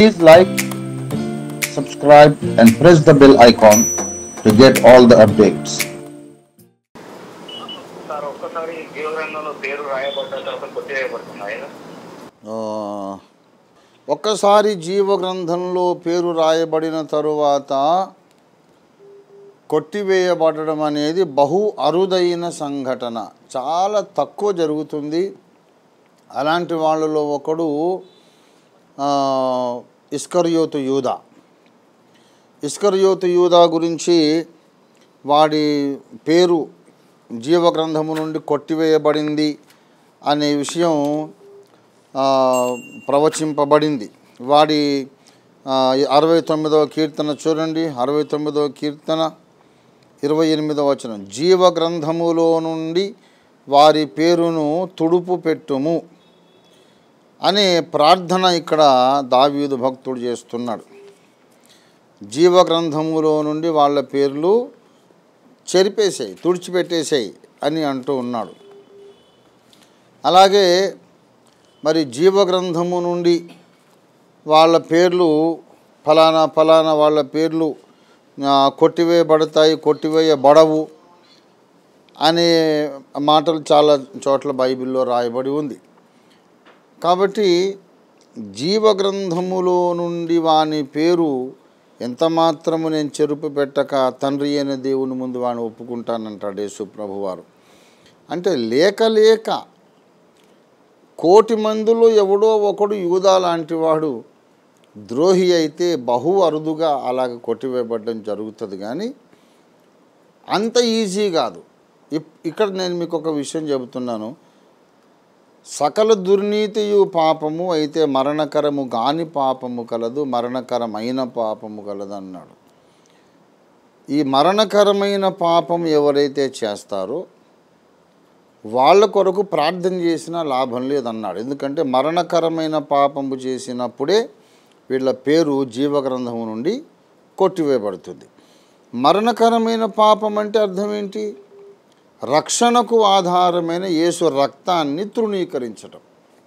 Please like, subscribe, and press the bell icon to get all the updates. Sir ఒక్కసారి జీవగ్రంథంలో పేరు రాయబడ్డ తర్వాత కొట్టివేయబడుతున్నాయి ఆ, ఒక్కసారి జీవగ్రంథంలో పేరు రాయబడిన తరువాత కొట్టివేయబడడం అనేది బహు అరుదైన సంఘటన చాలా తక్కువ జరుగుతుంది అలాంటి వాళ్ళలో ఒకడు ఆ, ఇస్కర్యోతు యూదా ఇస్కర్యోతు యూదా గురించి వాడి పేరు జీవగ్రంథము నుండి కొట్టివేయబడింది అనే విషయం ఆ, ప్రవచింపబడింది వాడి ఆ, అరవై తొమ్మిదవ కీర్తన చూడండి అరవై తొమ్మిదవ కీర్తన ఇరవై ఎనిమిదవ వచనం జీవగ్రంథములో నుండి వారి పేరును తుడుపు పెట్టుము అనే ప్రార్థన ఇక్కడ దావీదు భక్తుడు చేస్తున్నాడు జీవగ్రంథములో నుండి వాళ్ళ పేర్లు చెరిపేసాయి తుడిచిపెట్టేసాయి అని అంటూ ఉన్నాడు అలాగే మరి జీవగ్రంథము నుండి వాళ్ళ పేర్లు ఫలానా ఫలానా వాళ్ళ పేర్లు ఆ, కొట్టివేయబడతాయి కొట్టివేయబడవు అనే మాటలు చాలా చోట్ల బైబిల్లో రాయబడి ఉంది కాబట్టి జీవగ్రంథములో నుండి వాని పేరు ఎంత మాత్రము నేను చెరుపు పెట్టక తండ్రి అయిన దేవుని ముందు వాడిని ఒప్పుకుంటానంటాడు యేసు ప్రభువారు అంటే లేక లేక కోటి మందిలో ఎవడో ఒకడు యూదా లాంటి వాడు ద్రోహి అయితే బహు అరుదుగా అలాగ కొట్టివేయబడడం జరుగుతుంది కానీ అంత ఈజీ కాదు ఇప్- ఇక్కడ నేను మీకు ఒక విషయం చెబుతున్నాను సకల దుర్నీతియు పాపము అయితే మరణకరము గాని పాపము కలదు మరణకరమైన పాపము కలదు అన్నాడు ఈ మరణకరమైన పాపం ఎవరైతే చేస్తారో వాళ్ళ కొరకు ప్రార్థన చేసినా లాభం లేదన్నాడు ఎందుకంటే మరణకరమైన పాపము చేసినప్పుడే వీళ్ళ పేరు జీవగ్రంథము నుండి కొట్టివేయబడుతుంది మరణకరమైన పాపం అంటే అర్థం ఏంటి రక్షణకు ఆధారమైన యేసు రక్తాన్ని తృణీకరించటం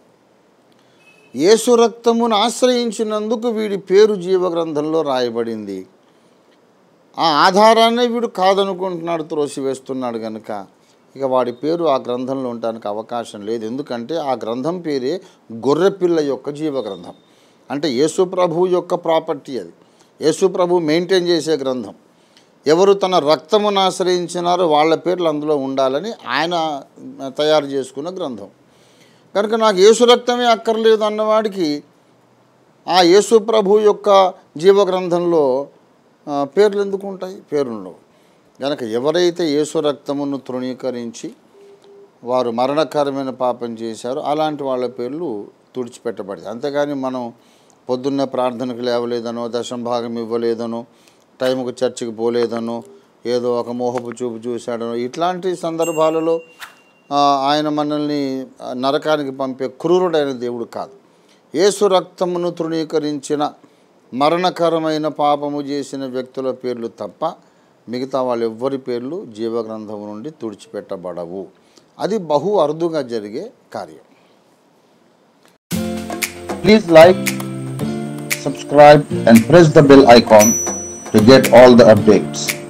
యేసు రక్తమును ఆశ్రయించినందుకు వీడి పేరు జీవగ్రంథంలో రాయబడింది ఆ ఆధారాన్ని వీడు కాదనుకుంటున్నాడు త్రోసివేస్తున్నాడు కనుక ఇక వాడి పేరు ఆ గ్రంథంలో ఉండడానికి అవకాశం లేదు ఎందుకంటే ఆ గ్రంథం పేరే గొర్రెపిల్ల యొక్క జీవగ్రంథం అంటే యేసు ప్రభు యొక్క ప్రాపర్టీ అది యేసు ప్రభు మెయింటైన్ చేసే గ్రంథం ఎవరు తన రక్తమును ఆశ్రయించినారో వాళ్ళ పేర్లు అందులో ఉండాలని ఆయన తయారు చేసుకున్న గ్రంథం కనుక నాకు యేసు రక్తమే అక్కర్లేదు అన్నవాడికి ఆ యేసు ప్రభు యొక్క జీవగ్రంథంలో ఆ, పేర్లు ఎందుకు ఉంటాయి పేర్లు కనుక ఎవరైతే యేసు రక్తమును తృణీకరించి వారు మరణకరమైన పాపం చేశారో అలాంటి వాళ్ళ పేర్లు తుడిచిపెట్టబడింది అంతేగాని మనం పొద్దున్నే ప్రార్థనకు లేవలేదనో దశం భాగం ఇవ్వలేదనో టైంకు చర్చికి పోలేదనో ఏదో ఒక మోహపు చూపు చూశాడనో ఇట్లాంటి సందర్భాలలో ఆ, ఆయన మనల్ని ఆ, నరకానికి పంపే క్రూరుడైన దేవుడు కాదు యేసు రక్తమును తృణీకరించిన మరణకరమైన పాపము చేసిన వ్యక్తుల పేర్లు తప్ప మిగతా వాళ్ళ ఎవ్వరి పేర్లు జీవగ్రంథం నుండి తుడిచిపెట్టబడవు అది బహు అరుదుగా జరిగే కార్యం Please like, subscribe, and press the bell icon to get all the updates.